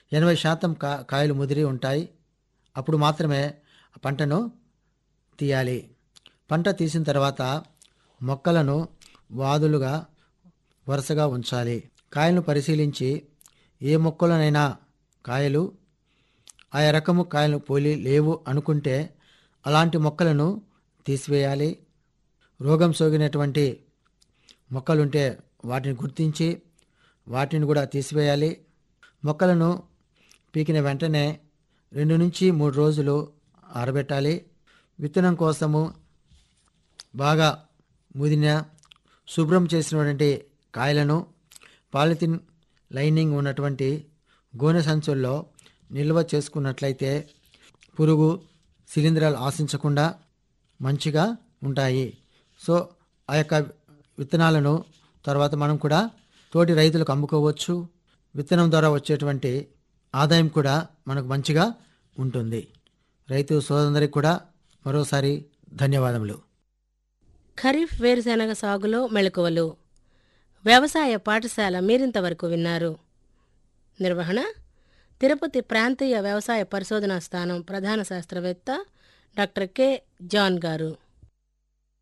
ఎనభై శాతం కా కాయలు ముదిరి ఉంటాయి అప్పుడు మాత్రమే ఆ పంటను తీయాలి పంట తీసిన తర్వాత మొక్కలను వాదులుగా వరుసగా ఉంచాలి కాయలను పరిశీలించి ఏ మొక్కలనైనా కాయలు ఆయా రకము కాయలు పోలి లేవు అనుకుంటే అలాంటి మొక్కలను తీసివేయాలి రోగం సోకినటువంటి మొక్కలుంటే వాటిని గుర్తించి వాటిని కూడా తీసివేయాలి మొక్కలను పీకిన వెంటనే రెండు నుంచి మూడు రోజులు ఆరబెట్టాలి విత్తనం కోసము బాగా ముదిన శుభ్రం చేసినటువంటి కాయలను పాలిథిన్ లైనింగ్ ఉన్నటువంటి గోనె సంచుల్లో నిల్వ చేసుకున్నట్లయితే పురుగు శిలీంధ్రాలు ఆశించకుండా మంచిగా ఉంటాయి సో ఆ యొక్క విత్తనాలను తర్వాత మనం కూడా తోటి రైతులకు అమ్ముకోవచ్చు విత్తనం ద్వారా వచ్చేటువంటి ఆదాయం కూడా మనకు మంచిగా ఉంటుంది రైతు సోదరులందరికీ కూడా మరోసారి ధన్యవాదములు ఖరీఫ్ వేరుశెనగ సాగులో మెళకువలు వ్యవసాయ పాఠశాల మీరింతవరకు విన్నారు నిర్వహణ తిరుపతి ప్రాంతీయ వ్యవసాయ పరిశోధనా స్థానం ప్రధాన శాస్త్రవేత్త డాక్టర్ కె జాన్ గారు